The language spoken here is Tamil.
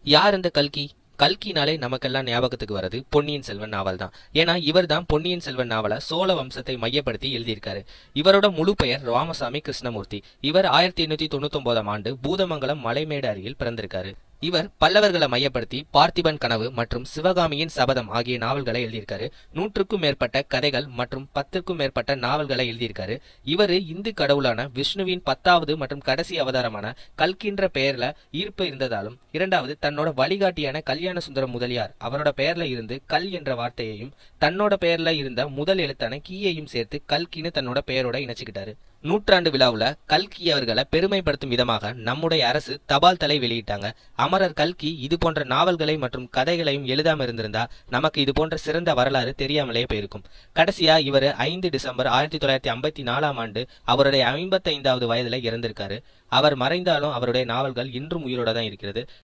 யார் இந்த கல்கி கல்கினாலே நமக்கெல்லாம் ஞாபகத்துக்கு வர்றது பொன்னியின் செல்வன் நாவல் தான் ஏன்னா இவர் தான் பொன்னியின் செல்வன் நாவலை சோழ வம்சத்தை மையப்படுத்தி எழுதியிருக்காரு இவரோட முழு பெயர் ராமசாமி கிருஷ்ணமூர்த்தி இவர் ஆயிரத்தி எண்ணூத்தி தொண்ணூத்தி ஒன்பதாம் ஆண்டு பூதமங்கலம் மலைமேடு அருகில் பிறந்திருக்காரு இவர் பல்லவர்களை மையப்படுத்தி பார்த்திபன் கனவு மற்றும் சிவகாமியின் சபதம் ஆகிய நாவல்களை எழுதியிருக்காரு நூற்றுக்கும் மேற்பட்ட கதைகள் மற்றும் பத்துக்கும் மேற்பட்ட நாவல்களை எழுதியிருக்காரு இவர் இந்து கடவுளான விஷ்ணுவின் பத்தாவது மற்றும் கடைசி அவதாரமான கல்கின்ற பெயர்ல ஈர்ப்பு இருந்ததாலும் இரண்டாவது தன்னோட வழிகாட்டியான கல்யாண சுந்தரம் முதலியார் அவரோட பெயர்ல இருந்து கல் என்ற வார்த்தையையும் தன்னோட பெயர்ல இருந்த முதல் எழுத்தான கீயையும் சேர்த்து கல்கின்னு தன்னோட பெயரோட இணைச்சுக்கிட்டாரு நூற்றாண்டு விழாவுல கல்கி அவர்களை பெருமைப்படுத்தும் விதமாக நம்முடைய அரசு தபால் தலை வெளியிட்டாங்க அமரர் கல்கி இது போன்ற நாவல்களை மற்றும் கதைகளையும் எழுதாம இருந்திருந்தா நமக்கு இது போன்ற சிறந்த வரலாறு தெரியாமலே போயிருக்கும் கடைசியா இவர் ஐந்து டிசம்பர் ஆயிரத்தி தொள்ளாயிரத்தி ஐம்பத்தி நாலாம் ஆண்டு அவருடைய ஐம்பத்தைந்தாவது வயதுல இறந்திருக்காரு அவர் மறைந்தாலும் அவருடைய நாவல்கள் இன்றும் உயிரோட தான் இருக்கிறது